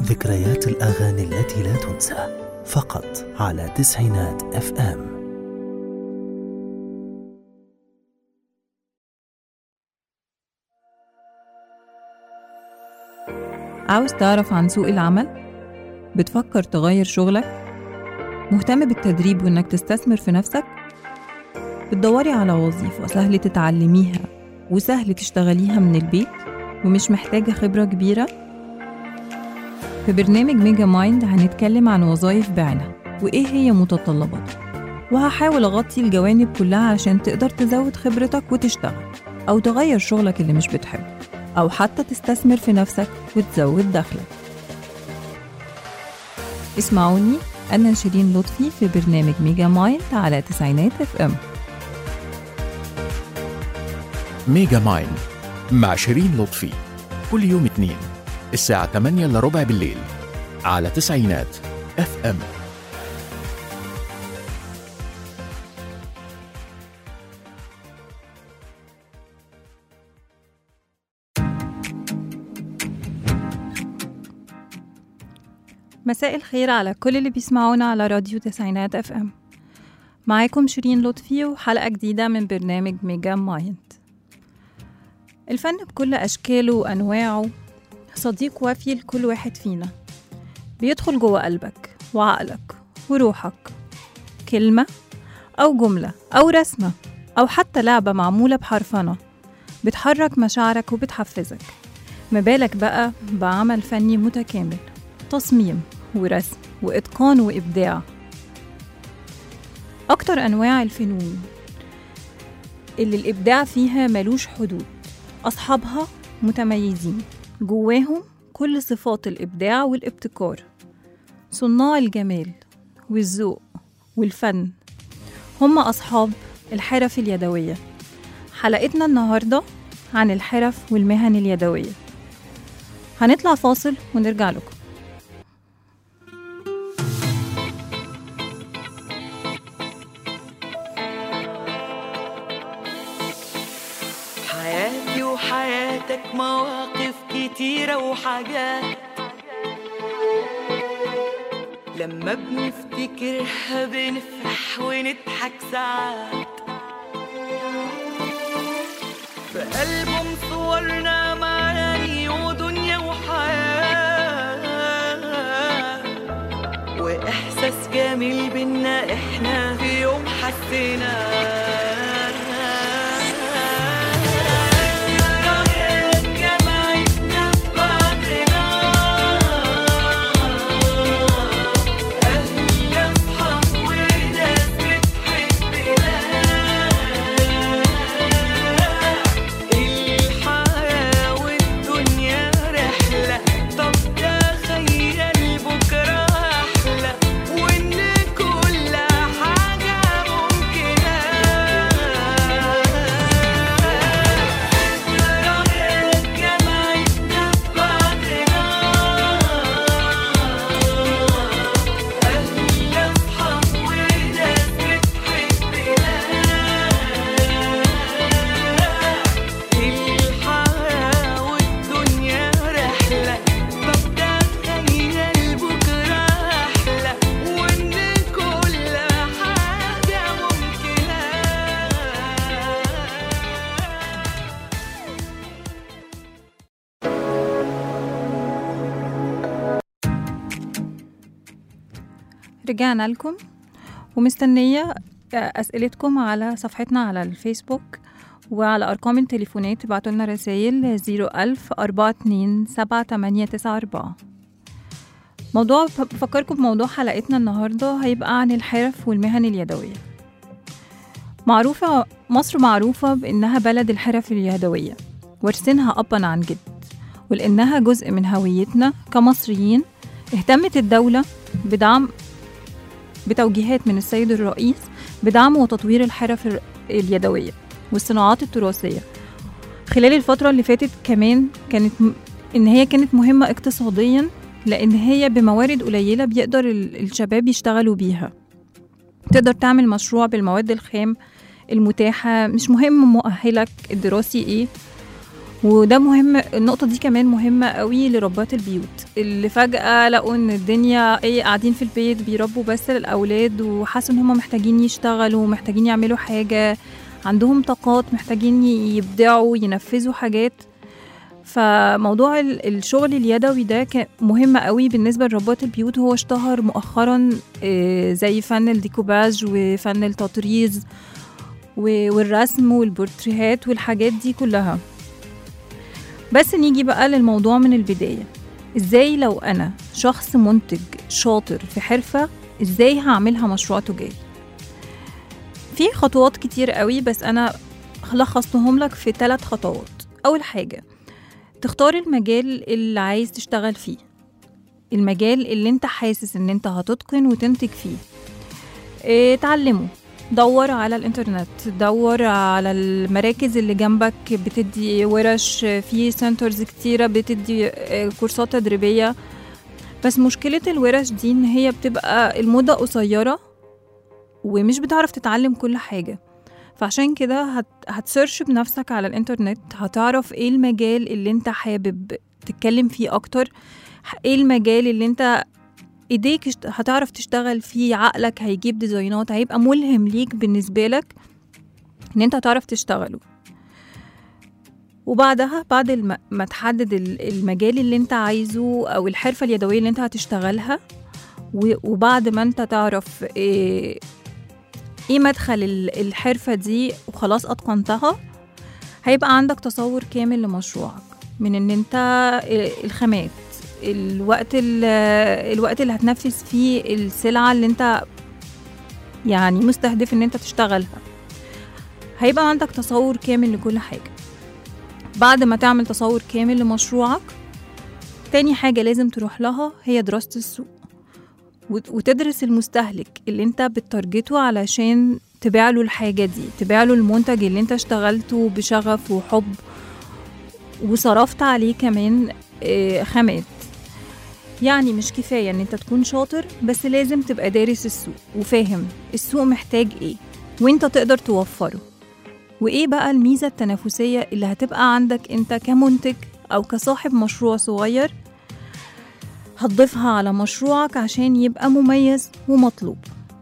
ذكريات الأغاني التي لا تنسى فقط على تسعينات اف ام عاوز تعرف عن سوق العمل؟ بتفكر تغير شغلك؟ مهتم بالتدريب وإنك تستثمر في نفسك؟ بتدوري على وظيفة سهل تتعلميها وسهل تشتغليها من البيت ومش محتاجة خبرة كبيرة؟ في برنامج ميجا مايند هنتكلم عن وظائف بعينها وإيه هي متطلباتها وهحاول أغطي الجوانب كلها عشان تقدر تزود خبرتك وتشتغل أو تغير شغلك اللي مش بتحبه أو حتى تستثمر في نفسك وتزود دخلك اسمعوني أنا شيرين لطفي في برنامج ميجا مايند على تسعينات اف ام ميجا مايند مع شيرين لطفي كل يوم اثنين الساعة 8 إلا ربع بالليل على تسعينات اف ام مساء الخير على كل اللي بيسمعونا على راديو تسعينات اف ام معاكم شيرين لطفي وحلقة جديدة من برنامج ميجا مايند الفن بكل أشكاله وأنواعه صديق وفي لكل واحد فينا بيدخل جوه قلبك وعقلك وروحك كلمة أو جملة أو رسمة أو حتى لعبة معمولة بحرفنة بتحرك مشاعرك وبتحفزك ما بالك بقى بعمل فني متكامل تصميم ورسم وإتقان وإبداع أكتر أنواع الفنون اللي الإبداع فيها ملوش حدود أصحابها متميزين جواهم كل صفات الإبداع والابتكار صناع الجمال والذوق والفن هم أصحاب الحرف اليدوية حلقتنا النهاردة عن الحرف والمهن اليدوية هنطلع فاصل ونرجع لكم حياتي وحياتك مواقف كتيرة وحاجات لما بنفتكرها بنفرح ونضحك ساعات في ألبوم صورنا معاني ودنيا وحياة وإحساس جميل بينا إحنا في يوم حسيناه جمعتنا ببعضنا أهل أصحاب وناس بتحبنا الحياة والدنيا رحلة طب تخيل بكرة أحلى وإن كل حاجة ممكنة ذكريات جمعتنا ببعضنا أهل أصحاب وناس بتحبنا الحياة والدنيا رحلة طب تخيل بكرة أحلى وإن كل حاجة ممكنة رجعنا لكم ومستنية أسئلتكم على صفحتنا على الفيسبوك وعلى أرقام التليفونات تبعتوا لنا رسايل 01000 42 7894 موضوع بفكركم بموضوع حلقتنا النهاردة هيبقى عن الحرف والمهن اليدوية معروفة مصر معروفة بإنها بلد الحرف اليدوية وارثينها أبا عن جد ولأنها جزء من هويتنا كمصريين اهتمت الدولة بدعم بتوجيهات من السيد الرئيس بدعم وتطوير الحرف ال- اليدوية والصناعات التراثية خلال الفترة اللي فاتت كمان كانت م... إن هي كانت مهمة اقتصاديا لأن هي بموارد قليلة بيقدر ال- الشباب يشتغلوا بيها تقدر تعمل مشروع بالمواد الخام المتاحة مش مهم مؤهلك الدراسي إيه وده مهم النقطة دي كمان مهمة قوي لربات البيوت اللي فجأة لقوا ان الدنيا ايه قاعدين في البيت بيربوا بس الأولاد وحسوا ان هم محتاجين يشتغلوا محتاجين يعملوا حاجة عندهم طاقات محتاجين يبدعوا ينفذوا حاجات فموضوع ال- الشغل اليدوي ده كان مهم قوي بالنسبة لربات البيوت هو اشتهر مؤخرا آه، زي فن الديكوباج وفن التطريز و- والرسم والبورتريهات والحاجات دي كلها بس نيجي بقى للموضوع من البداية ازاي لو انا شخص منتج شاطر في حرفة ازاي هعملها مشروع تجاري في خطوات كتير قوي بس انا لخصتهم لك في ثلاث خطوات اول حاجة تختار المجال اللي عايز تشتغل فيه المجال اللي انت حاسس ان انت هتتقن وتنتج فيه اه تعلمه دور على الانترنت دور على المراكز اللي جنبك بتدي ورش في سنترز كتيرة بتدي اه، كورسات تدريبية بس مشكلة الورش دي ان هي بتبقى المدة قصيرة ومش بتعرف تتعلم كل حاجة فعشان كده هت... هتسيرش بنفسك على الانترنت هتعرف ايه المجال اللي انت حابب تتكلم فيه اكتر ايه المجال اللي انت ايديك اشت- هتعرف تشتغل فيه عقلك هيجيب ديزاينات هيبقى ملهم ليك بالنسبة لك ان انت هتعرف تشتغله وبعدها بعد الم... ما تحدد ال- المجال اللي انت عايزه او الحرفة اليدوية اللي انت هتشتغلها و... وبعد ما انت تعرف ايه, ايه مدخل ال- الحرفة دي وخلاص اتقنتها هيبقى عندك تصور كامل لمشروعك من ان انت إيه، الخامات الوقت ال- الوقت اللي هتنفذ فيه السلعة اللي انت يعني مستهدف ان انت تشتغلها هيبقى عندك تصور كامل لكل حاجة بعد ما تعمل تصور كامل لمشروعك تاني حاجة لازم تروح لها هي دراسة السوق وت- وتدرس المستهلك اللي انت بتارجته علشان تبيع له الحاجة دي تبيع له المنتج اللي انت اشتغلته بشغف وحب وصرفت عليه كمان آه، خامات يعني مش كفاية ان انت تكون شاطر بس لازم تبقى دارس السوق وفاهم السوق محتاج ايه وانت تقدر توفره وايه بقى الميزة التنافسية اللي هتبقى عندك انت كمنتج او كصاحب مشروع صغير هتضيفها على مشروعك عشان يبقى مميز ومطلوب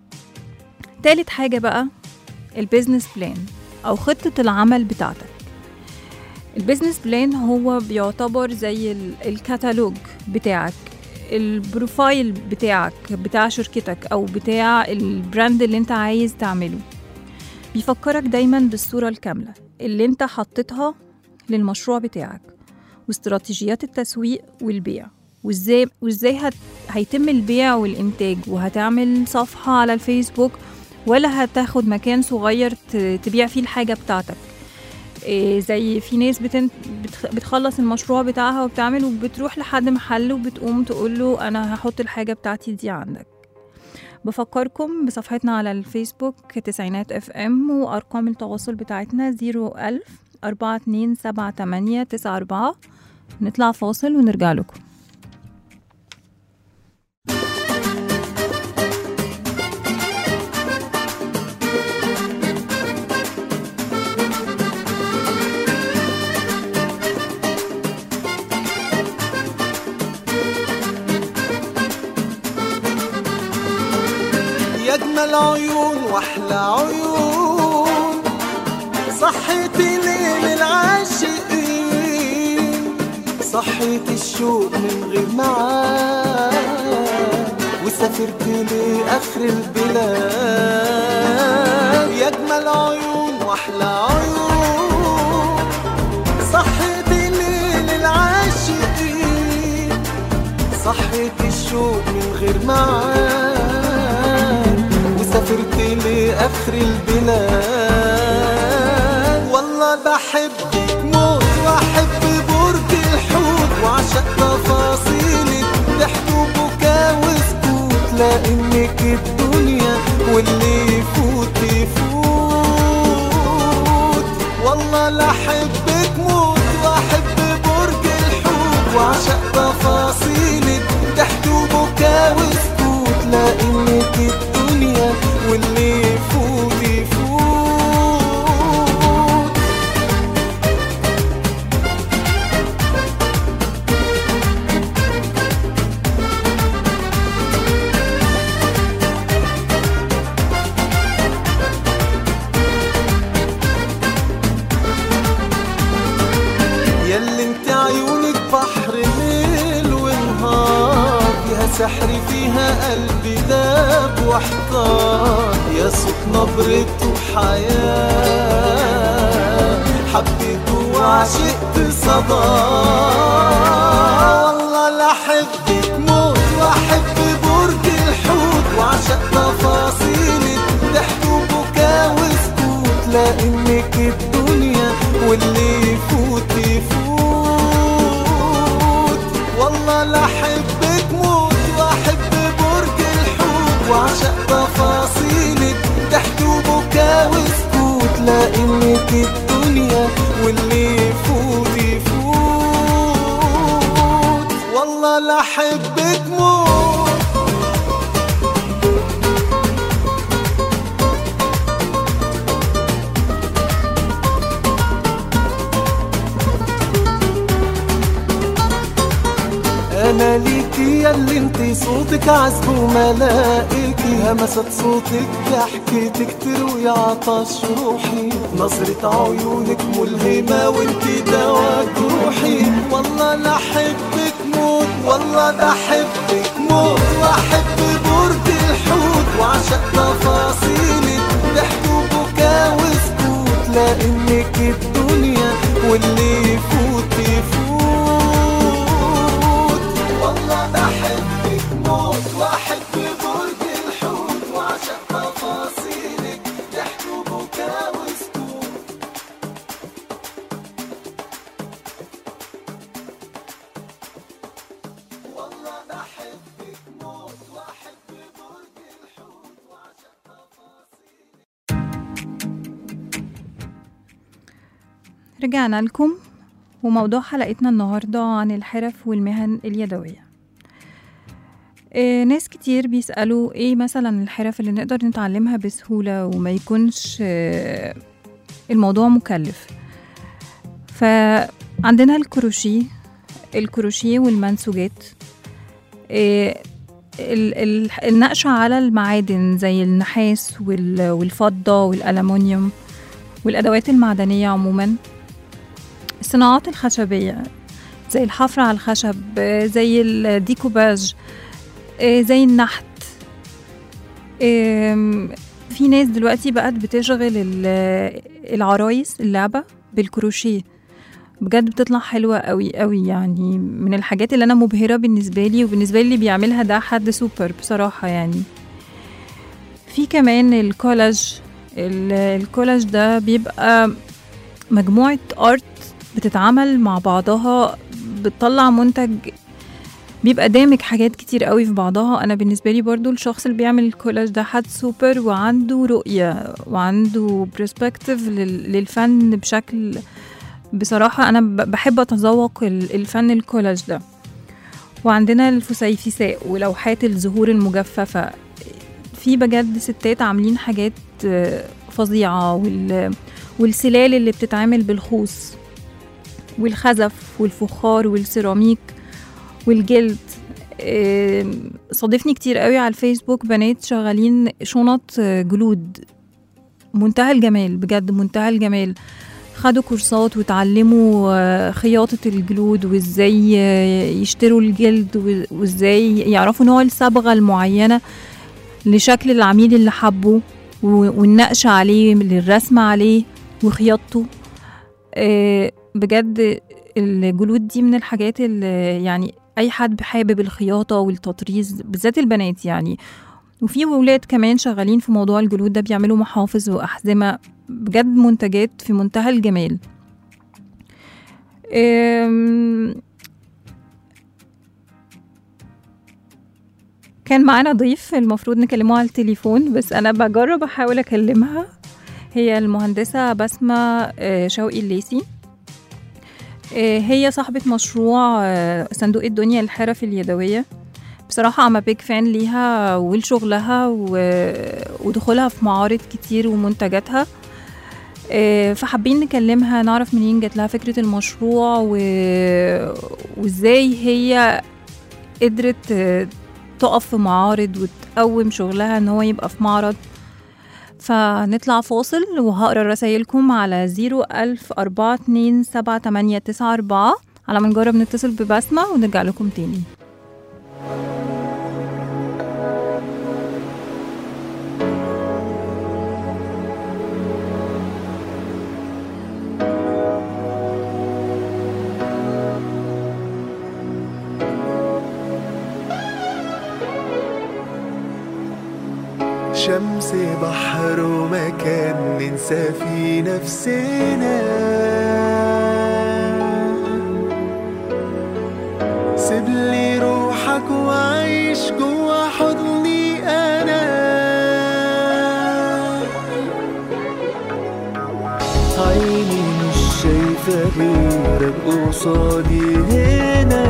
تالت حاجة بقى البيزنس بلان أو خطة العمل بتاعتك البيزنس بلان هو بيعتبر زي ال- الكتالوج بتاعك البروفايل بتاعك بتاع شركتك أو بتاع البراند اللي انت عايز تعمله بيفكرك دايما بالصورة الكاملة اللي انت حطيتها للمشروع بتاعك واستراتيجيات التسويق والبيع وازاي وازاي هت... هيتم البيع والانتاج وهتعمل صفحة على الفيسبوك ولا هتاخد مكان صغير ت... تبيع فيه الحاجة بتاعتك إيه زي في ناس بتن... بتخ... بتخلص المشروع بتاعها وبتعمل وبتروح لحد محل وبتقوم تقول له انا هحط الحاجة بتاعتي دي عندك بفكركم بصفحتنا على الفيسبوك تسعينات اف ام وارقام التواصل بتاعتنا زيرو ألف أربعة اتنين سبعة تمانية تسعة أربعة نطلع فاصل ونرجع لكم يا اجمل عيون واحلى عيون صحيتي ليل العاشقين صحيت الشوق من غير معاد وسافرت لاخر البلاد يا اجمل عيون واحلى عيون صحيتي ليل العاشقين صحيت الشوق من غير معاد وسافرت لآخر البلاد والله بحبك موت واحب برج الحوت وعشق تفاصيلك ضحك وبكا وسكوت لانك الدنيا واللي يفوت يفوت والله لا احبك موت واحب برج الحوت وعشق تفاصيلك ضحك وبكا وسكوت لانك الدنيا واللي يفوت يفوت سحر فيها قلبي داب واحتار يا صوت نبرته حياة حبيته وعشقت صدى والله لا أحبك موت وأحب برج الحوت وعشق تفاصيلك ضحك وبكا وسكوت لأنك الدنيا واللي يفوت يفوت والله لا أحبك موت وأحب برج الحوت وعشق تفاصيلك ضحك وبكا وسكوت لأنك الدنيا واللي يفوت يفوت والله لا أحبك موت انا ليكي يا اللي انتي صوتك عذب وملائكي همست صوتك ضحكتك تروي عطش روحي نظرة عيونك ملهمة وانتي دوا جروحي والله لا احبك موت والله ده احبك موت واحب برج الحوت وعشق تفاصيلك ضحك وبكا وسكوت لانك الدنيا واللي يفوت يفوت والله بحبك موت واحب برج الحوت وعشق تفاصيلك ضحك وبكا وسكوت والله بحبك موت واحب برج الحوت وعشق تفاصيلك رجعنا لكم وموضوع حلقتنا النهاردة عن الحرف والمهن اليدوية إيه ناس كتير بيسألوا ايه مثلا الحرف اللي نقدر نتعلمها بسهولة وما يكونش آه، الموضوع مكلف فعندنا الكروشيه الكروشيه والمنسوجات إيه ال- ال- النقش على المعادن زي النحاس وال- والفضة والألمنيوم والأدوات المعدنية عموما الصناعات الخشبية زي الحفر على الخشب آه، زي الديكوباج آه، زي النحت آم، في ناس دلوقتي بقت بتشغل ال- العرايس اللعبة بالكروشيه بجد بتطلع حلوة قوي قوي يعني من الحاجات اللي أنا مبهرة بالنسبة لي وبالنسبة لي اللي بيعملها ده حد سوبر بصراحة يعني في كمان الكولاج ال- الكولاج ده بيبقى مجموعة ارت بتتعمل مع بعضها بتطلع منتج بيبقى دامج حاجات كتير قوي في بعضها انا بالنسبه لي برضو الشخص اللي بيعمل الكولاج ده حد سوبر وعنده رؤيه وعنده برسبكتيف للفن بشكل بصراحه انا ب- بحب اتذوق ال- الفن الكولاج ده وعندنا الفسيفساء ولوحات الزهور المجففه في بجد ستات عاملين حاجات آه، فظيعه وال والسلال اللي بتتعمل بالخوص والخزف والفخار والسيراميك والجلد آم، صادفني كتير قوي على الفيسبوك بنات شغالين شنط آه، جلود منتهى الجمال بجد منتهى الجمال خدوا كورسات وتعلموا آه، خياطة الجلود وازاي آه، يشتروا الجلد و- وازاي يعرفوا نوع الصبغة المعينة لشكل العميل اللي حبه و- والنقش عليه للرسم عليه وخياطته آه، بجد الجلود دي من الحاجات اللي يعني اي حد حابب الخياطه والتطريز بالذات البنات يعني وفي ولاد كمان شغالين في موضوع الجلود ده بيعملوا محافظ واحزمه بجد منتجات في منتهى الجمال أم، كان معانا ضيف المفروض نكلمه على التليفون بس انا بجرب احاول اكلمها هي المهندسه بسمه آه، شوقي الليسي آه، هي صاحبة مشروع آه، صندوق الدنيا للحرف اليدوية بصراحة أنا بيج فان ليها ولشغلها و- ودخولها في معارض كتير ومنتجاتها آه، فحابين نكلمها نعرف منين جات لها فكرة المشروع و... وازاي هي قدرت آه، تقف في معارض وتقوم شغلها ان هو يبقى في معرض فنطلع فاصل وهقرا رسايلكم على زيرو ألف أربعة اتنين سبعة تمانية تسعة أربعة على ما نجرب نتصل ببسمة ونرجع لكم تاني شمس بحر ومكان ننسى فيه نفسنا سيبلي روحك وعيش جوا حضني انا عيني مش شايفة غيرك قصادي هنا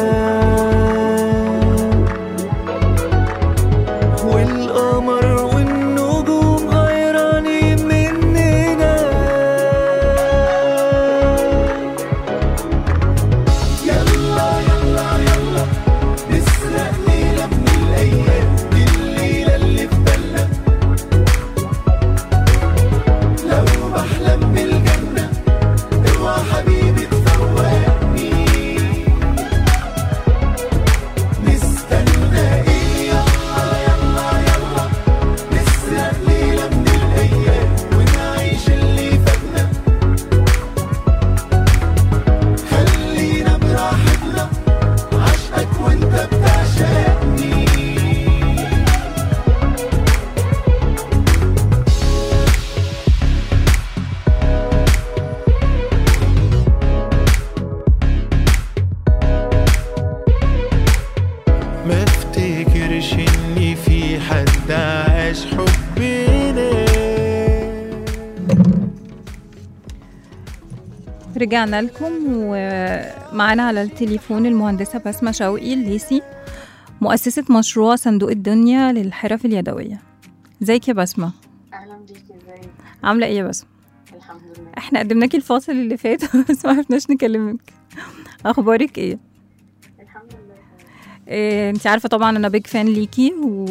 والقمر والنجوم غيرانين مننا يلا يلا يلا نسرق ليلة من الأيام دي الليلة اللي في بالنا لو بحلم بالجنة اوعى حبيبي تفوقني نستنى ايه يلا يلا يلا نسرق ليلة من الأيام ونعيش اللي فاتنا خلينا براحتنا عشقك وانت بتعشقني ما افتكرش ان في حد عاش حبنا رجعنا لكم ومعانا على التليفون المهندسة بسمة شوقي الليسي مؤسسة مشروع صندوق الدنيا للحرف اليدوية ازيك يا بسمة اهلا بيكي ازيك عاملة ايه يا بسمة الحمد لله احنا قدمناكي الفاصل اللي فات بس ما عرفناش نكلمك اخبارك ايه الحمد لله إيه انت عارفة طبعا انا بيج فان ليكي و...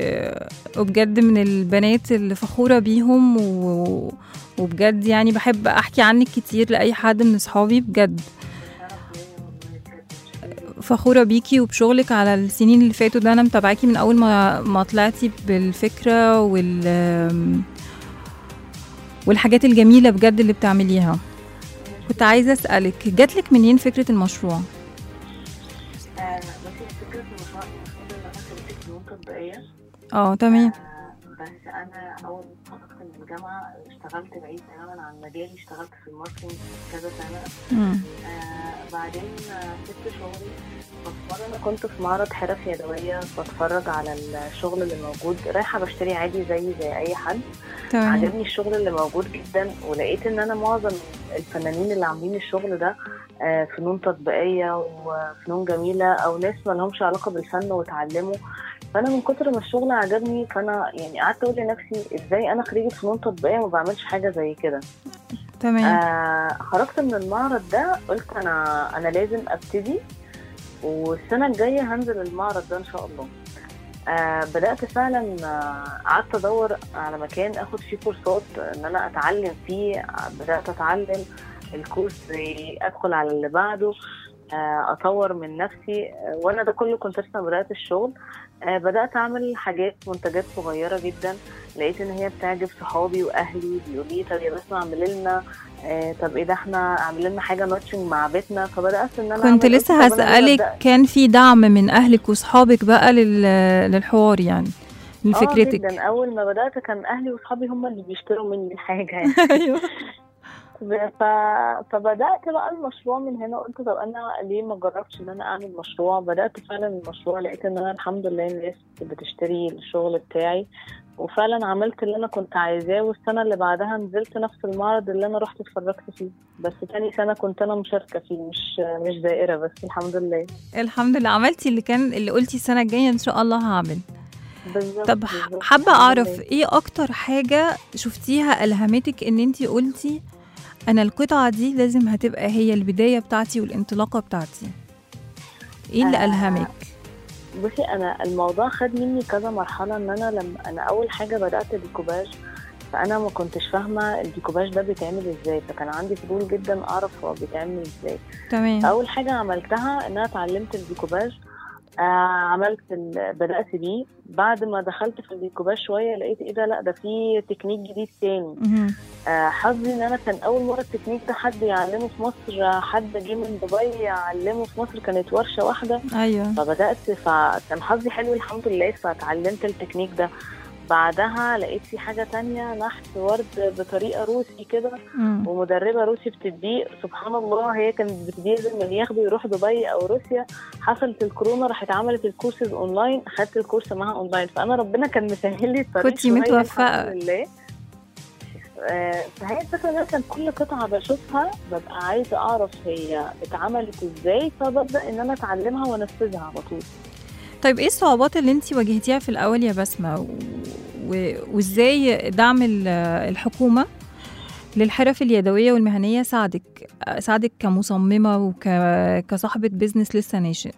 وبجد من البنات اللي فخورة بيهم و... وبجد يعني بحب احكي عنك كتير لاي حد من اصحابي بجد شرف ليا والله بجد فخورة بيكي وبشغلك على السنين اللي فاتوا ده أنا متابعاكي من أول ما ما طلعتي بالفكرة وال والحاجات الجميلة بجد اللي بتعمليها كنت عايزة أسألك جاتلك منين فكرة المشروع؟ آه، بس فكرة المشروع المفروض ان انا خريجة فنون تطبيقية اه تمام آه، بس انا اول ما اتخرجت من الجامعة اشتغلت بعيد تماما عن مجالي اشتغلت في الماركتنج كذا سنة مم. آه، بعدين آه، سبت شغلي بتفرج انا كنت في معرض حرف يدوية بتفرج على الشغل اللي موجود رايحة بشتري عادي زي زي اي حد تمام عجبني الشغل اللي موجود جدا ولقيت ان انا معظم الفنانين اللي عاملين الشغل ده آه، فنون تطبيقيه وفنون جميله او ناس ما لهمش علاقه بالفن وتعلموا فانا من كتر ما الشغل عجبني فانا يعني قعدت اقول لنفسي ازاي انا خريجه فنون تطبيقيه ما بعملش حاجه زي كده تمام آه خرجت من المعرض ده قلت انا انا لازم ابتدي والسنه الجايه هنزل المعرض ده ان شاء الله آه بدات فعلا آه، قعدت ادور على مكان اخد فيه كورسات ان انا اتعلم فيه بدات اتعلم الكورس ادخل على اللي بعده آه، اطور من نفسي آه، وانا ده كله كنت لسه بدات الشغل آه، بدات اعمل حاجات منتجات صغيره جدا لقيت ان هي بتعجب صحابي واهلي بيقولوا لي طب يا بسمة اعمل لنا آه، طب ايه ده احنا اعمل لنا حاجه ماتشنج مع بيتنا فبدات ان انا كنت أعمل- لسه قلت طب أنا ليه هسألك أبدأ؟ كان في دعم من أهلك وصحابك بقى لل... للحوار يعني اه لفكرتك جدا اول ما بدات كان اهلي واصحابي هم اللي بيشتروا مني الحاجه يعني ايوه ف... فبدات بقى المشروع من هنا قلت طب انا ليه ما جربتش ان انا اعمل مشروع بدات فعلا المشروع لقيت ان انا الحمد لله الناس بتشتري الشغل بتاعي وفعلا عملت اللي انا كنت عايزاه والسنه اللي بعدها نزلت نفس المعرض اللي انا رحت اتفرجت فيه بس تاني سنه كنت انا مشاركه فيه مش مش زائره بس الحمد لله الحمد لله عملتي اللي كان اللي قلتي السنة الجاية إن شاء الله هعمل بالظبط طب بالظبط. حابة الحمد أعرف لله. إيه أكتر حاجة شفتيها ألهمتك إن أنتي قلتي أنا القطعة دي لازم هتبقى هي البداية بتاعتي والانطلاقة بتاعتي إيه اللي آه، ألهمك؟ بصي انا الموضوع خد مني كذا مرحله ان انا لما انا اول حاجه بدات ديكوباج فانا ما كنتش فاهمه الديكوباج ده بيتعمل ازاي فكان عندي فضول جدا اعرف هو بيتعمل ازاي تمام اول حاجه عملتها ان انا اتعلمت الديكوباج آه عملت ال- بدات بيه بعد ما دخلت في الديكوباج شويه لقيت ايه ده لا ده في تكنيك جديد تاني مهم. آه حظي ان انا كان اول مره التكنيك ده حد يعلمه في مصر آه، حد جه من دبي يعلمه في مصر كانت ورشه واحده أيوه فبدات فكان حظي حلو الحمد لله فاتعلمت التكنيك ده بعدها لقيت في حاجة تانية نحت ورد بطريقة روسي كده مم. ومدربة روسي بتديه سبحان الله هي كانت بتديه من ياخده يروح دبي أو روسيا حصلت الكورونا راحت عملت الكورسز أونلاين خدت الكورس معاها أونلاين فأنا ربنا كان مسهل لي الطريق كنتي شوية متوفقة. الحمد لله آه، فهي الفكرة ان انا كان كل قطعة بشوفها ببقى عايزة اعرف هي اتعملت ازاي فببدأ ان انا اتعلمها وانفذها على طول طيب ايه الصعوبات اللي انت واجهتيها في الاول يا بسمه و... و... وازاي دعم ال- الحكومه للحرف اليدويه والمهنيه ساعدك ساعدك كمصممه وك... كصاحبه بيزنس لسه ناشئ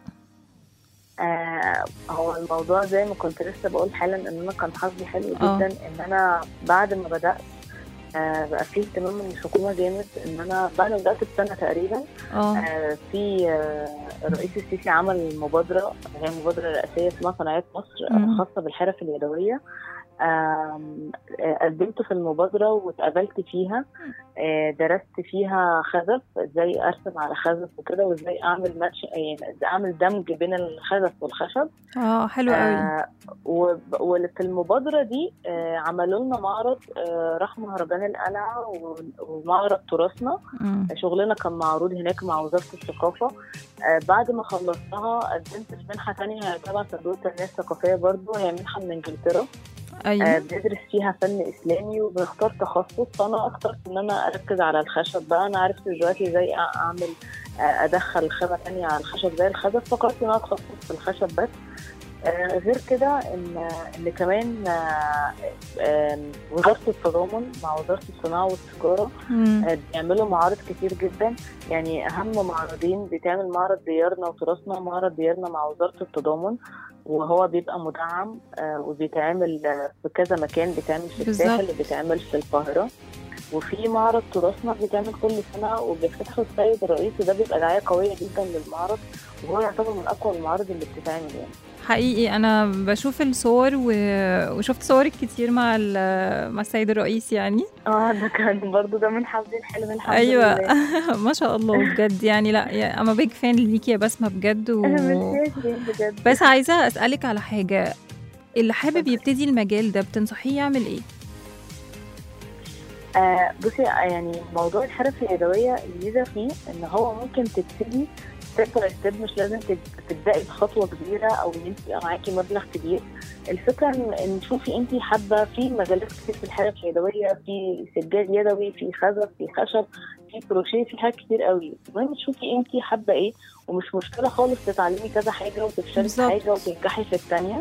آه هو الموضوع زي ما كنت لسه بقول حالا ان انا كان حظي حلو آه. جدا ان انا بعد ما بدات آه بقى في اهتمام من الحكومه جامد ان انا بعد ما بدات بسنه تقريبا اه آه في آه الرئيس السيسي عمل مبادره هي مبادره رئاسيه اسمها صناعات مصر آه، مم. خاصه بالحرف اليدويه آم، آه، قدمت في المبادرة واتقبلت فيها آه، درست فيها خزف ازاي ارسم على خزف وكده وازاي اعمل ماتش يعني ازاي اعمل دمج بين الخزف والخشب اه حلو قوي آه وب- وفي المبادرة دي آه عملوا لنا معرض آه راح مهرجان القلعة و- ومعرض تراثنا مم. شغلنا كان معروض هناك مع وزارة الثقافة آه بعد ما خلصتها قدمت في منحة تانية هي تبع صندوق التنمية الثقافية برضو هي منحة من انجلترا آه ايوه بندرس فيها فن اسلامي وبنختار تخصص فانا اخترت ان انا اركز على الخشب بقى انا عرفت دلوقتي ازاي أ- اعمل آه، ادخل خامه تانية على الخشب زي الخزف فقررت ان انا اتخصص في الخشب بس آه، غير كده ان ان كمان آه، آم، وزاره التضامن مع وزاره الصناعه والتجاره مم. آه، بيعملوا معارض كتير جدا يعني اهم معرضين بيتعمل معرض ديارنا وتراثنا معرض ديارنا مع وزاره التضامن وهو بيبقى مدعم آه، وبيتعمل آه، في كذا مكان بيتعمل في بالظبط. الساحل وبيتعمل في القاهره وفي معرض تراثنا بيتعمل كل سنه وبيفتحه السيد الرئيس وده بيبقى دعايه قويه جدا للمعرض وهو يعتبر من اقوى المعارض اللي بتتعمل يعني حقيقي انا بشوف الصور و... وشفت صورك كتير مع ال... مع السيد الرئيس يعني اه ده كان برضو ده من حظي الحلو الحمد ايوه لله ما شاء الله بجد يعني لا يا اما بيج فان ليكي يا بسمه بجد و... ميرسي يا شيرين بجد بس عايزه اسالك على حاجه اللي حابب يبتدي المجال ده بتنصحيه يعمل ايه آه بصي آه، يعني موضوع الحرف اليدوية الميزة فيه ان هو ممكن تبتدي ستيب باي ستيب مش لازم تب- تبدأي بخطوة كبيرة او ان انت يبقى معاكي مبلغ كبير الفكرة ان إن شوفي انت حابة في مجالات كتير في الحرف اليدوية في سجاد يدوي في خزف في خشب في كروشيه في حاجات كتير قوي المهم تشوفي انت حابة ايه ومش مشكلة خالص تتعلمي كذا حاجة وتفشلي في بالظبط. حاجة وتنجحي في الثانية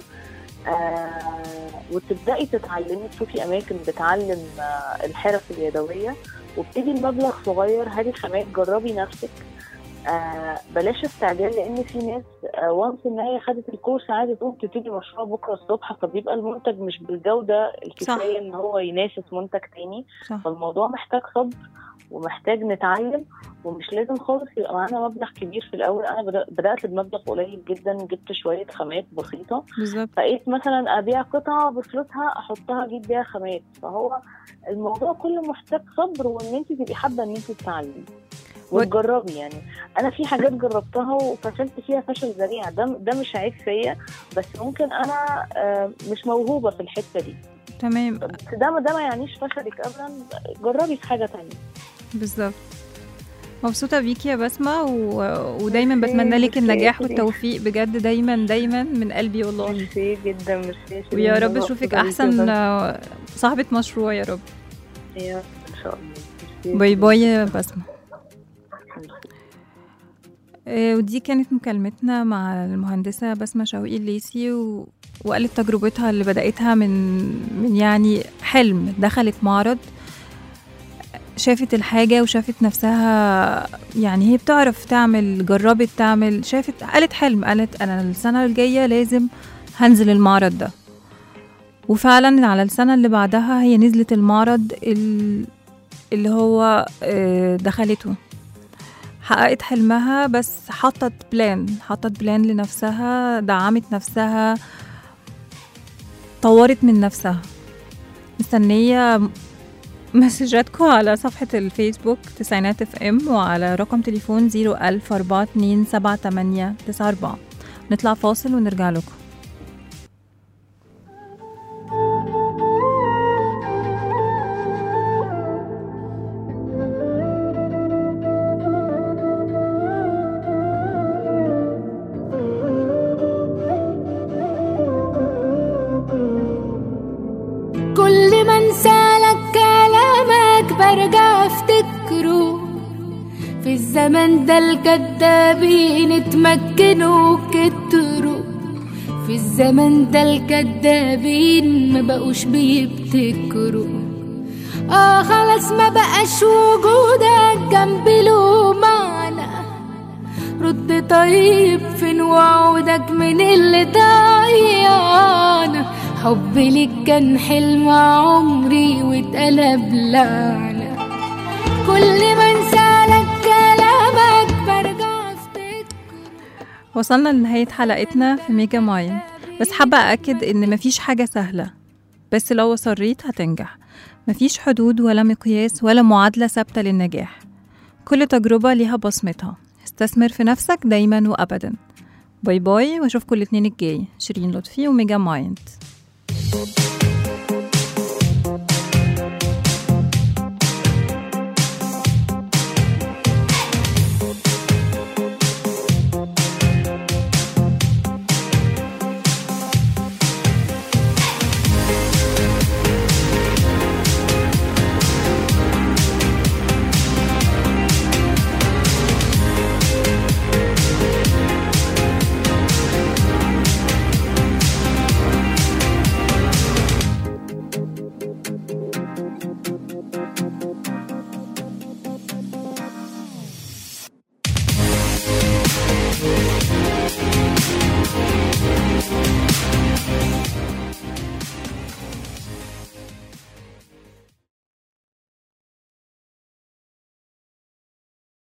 آه وتبدأي تتعلمي تشوفي أماكن بتعلم آه الحرف اليدوية وابتدي المبلغ صغير هاتي خامات جربي نفسك آه بلاش استعجال لان في ناس آه وانس ان هي خدت الكورس عايزه تقوم تبتدي مشروع بكره الصبح فبيبقى المنتج مش بالجوده الكفايه ان هو ينافس منتج تاني صح فالموضوع محتاج صبر ومحتاج نتعلم ومش لازم خالص يبقى معانا مبلغ كبير في الاول انا بدأ- بدات بمبلغ قليل جدا جبت شويه خامات بسيطه بالظبط بقيت مثلا ابيع قطعه بفلوسها احطها اجيب بيها خامات فهو الموضوع كله محتاج صبر وان انت تبقي حابه ان انت تتعلمي و- وتجربي يعني انا في حاجات جربتها وفشلت فيها فشل ذريع ده ده مش عيب فيا بس ممكن انا آه، مش موهوبه في الحته دي تمام بس ده ده ما يعنيش فشلك ابدا جربي في حاجه تانية بالظبط مبسوطة بيكي يا بسمة و... ودايما ميرسي، بتمنى لك ميرسي يا النجاح شيرين. والتوفيق بجد دايما دايما من قلبي والله ميرسي جدا ميرسي يا شيرين. ويا رب أنا اشوفك مبسوطة بيكي احسن جداً. آه، صاحبة مشروع يا رب يا رب ان شاء الله ميرسي. باي باي يا بسمة ميرسي. آه، ودي كانت مكالمتنا مع المهندسة بسمة شوقي الليسي و... وقالت تجربتها اللي بدأتها من من يعني حلم دخلت معرض شافت الحاجة وشافت نفسها يعني هي بتعرف تعمل جربت تعمل شافت قالت حلم قالت أنا السنة الجاية لازم هنزل المعرض ده وفعلا على السنة اللي بعدها هي نزلت المعرض ال- اللي هو آه، دخلته حققت حلمها بس حطت بلان حطت بلان لنفسها دعمت نفسها طورت من نفسها مستنية مسجاتكم على صفحة الفيسبوك تسعينات اف ام وعلى رقم تليفون زيرو ألف أربعة اتنين سبعة تمانية تسعة أربعة نطلع فاصل ونرجع لكم الزمن ده الكدابين اتمكنوا كتروا في الزمن ده الكدابين ما بقوش بيبتكروا اه خلاص ما بقاش وجودك جنبي له معنى رد طيب فين وعودك من اللي ضيعنا حبي ليك كان حلم عمري واتقلب لعنة كل ما انسالك كلامك برجع افتكر وصلنا لنهاية حلقتنا في ميجا مايند بس حابة أأكد إن مفيش حاجة سهلة بس لو صريت هتنجح مفيش حدود ولا مقياس ولا معادلة ثابتة للنجاح كل تجربة ليها بصمتها استثمر في نفسك دايما وأبدا باي باي واشوفكم الاثنين الجاي شيرين لطفي وميجا مايند